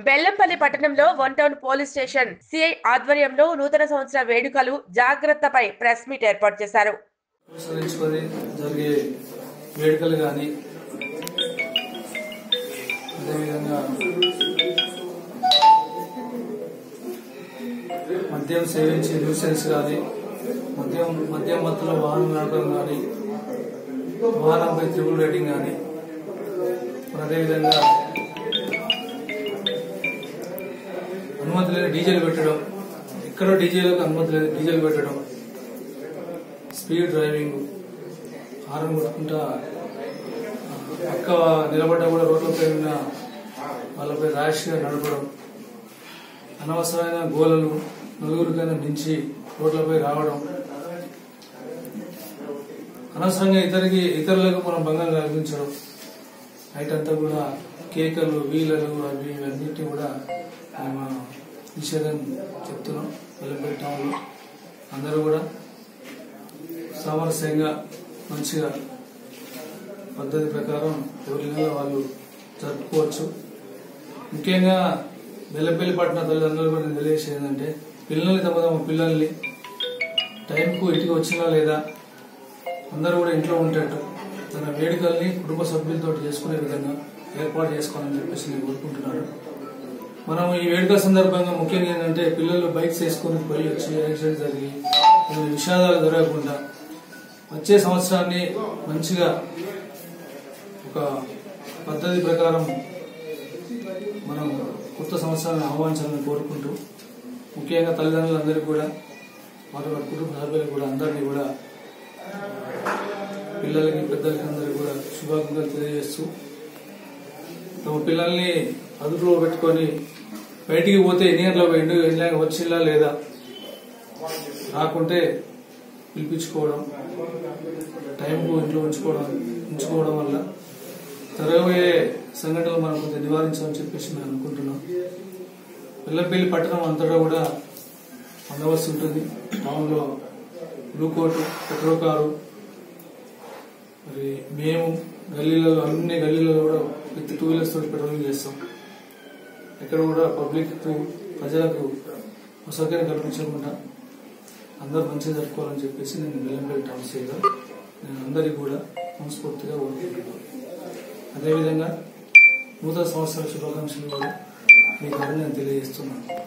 బెల్లంపల్లి పట్టణంలో one town police station CI ఆధ్వర్యంలో నూతన సంవత్సర వేడుకలు జాగ్రత్తపై ప్రెస్ మీట్ ఏర్పాటు చేశారు అనుసరించుకొని జరిగే వేడుకలు కానీ అదేవిధంగా మద్యం సేవించి న్యూసెన్స్ కానీ మద్యం మద్యం మత్తులో వాహనం నడపడం కానీ వాహనంపై త్రిబుల్ రేటింగ్ కానీ మరి అదేవిధంగా అనుమతి లేని డీజిల్ పెట్టడం ఎక్కడో డీజిల్కి అనుమతి లేదు డీజిల్ పెట్టడం స్పీడ్ డ్రైవింగ్ హారన్ కొట్టుకుంటా పక్క నిలబడ్డా కూడా రోడ్లపై ఉన్న వాళ్ళపై ర్యాష్గా నడపడం అనవసరమైన గోలలు నలుగురికైనా మించి రోడ్లపై రావడం అనవసరంగా ఇతరికి ఇతరులకు మనం భంగం కలిగించడం నైట్ అంతా కూడా కేకలు వీలలు అవి ఇవన్నిటి కూడా మేము నిషేధం చెప్తున్నాం వెల్లపల్లి టౌన్లో అందరూ కూడా సామరస్యంగా మంచిగా పద్ధతి ప్రకారం ఎవరిగా వాళ్ళు జరుపుకోవచ్చు ముఖ్యంగా బెల్లపల్లి పట్టిన తల్లిదండ్రులు కూడా నేను తెలియజేసేది ఏంటంటే పిల్లల్ని తమ తమ పిల్లల్ని టైంకు ఇంటికి వచ్చినా లేదా అందరూ కూడా ఇంట్లో ఉండేట్టు తన వేడుకల్ని కుటుంబ సభ్యులతో చేసుకునే విధంగా ఏర్పాటు చేసుకోవాలని చెప్పేసి నేను కోరుకుంటున్నాను మనం ఈ వేడుకల సందర్భంగా ముఖ్యంగా ఏంటంటే పిల్లలు బైక్స్ వేసుకొని పోయి వచ్చి యాక్సిడెంట్ జరిగి కొన్ని విషాదాలు జరగకుండా వచ్చే సంవత్సరాన్ని మంచిగా ఒక పద్ధతి ప్రకారం మనం కొత్త సంవత్సరాన్ని ఆహ్వానించాలని కోరుకుంటూ ముఖ్యంగా తల్లిదండ్రులందరికీ కూడా వారి వారి కుటుంబ సభ్యులకు కూడా అందరినీ కూడా పిల్లలకి పెద్దలకి అందరికీ కూడా శుభాకాంక్షలు తెలియజేస్తూ తమ పిల్లల్ని అదుపులో పెట్టుకొని బయటికి పోతే ఎన్ని గంటలకు ఎండు ఎండ వచ్చిందా లేదా రాకుంటే పిలిపించుకోవడం టైంకు ఇంట్లో ఉంచుకోవడం ఉంచుకోవడం వల్ల జరగబోయే సంఘటనలు మనం కొంచెం నివారించాలని చెప్పేసి మేము అనుకుంటున్నాం పిల్లపల్లి పట్టణం అంతటా కూడా బందోబస్తు ఉంటుంది టౌన్లో బ్లూ కోట్ పెట్రోల్ కారు మరి మేము గల్లీలలో అన్ని గల్లీలలో కూడా విత్ టూ వీలర్స్ తోటి పెట్రోలింగ్ చేస్తాం ఎక్కడ కూడా పబ్లిక్ ప్రజలకు అసౌకర్యం కల్పించకుండా అందరూ మంచిగా జరుపుకోవాలని చెప్పేసి నేను బెల్లంపల్లి టౌన్ చేయగా నేను అందరికీ కూడా మనస్ఫూర్తిగా కోరుకుంటున్నాను అదేవిధంగా నూతన సంవత్సరాల శుభాకాంక్షలు కూడా మీకు నేను తెలియజేస్తున్నాను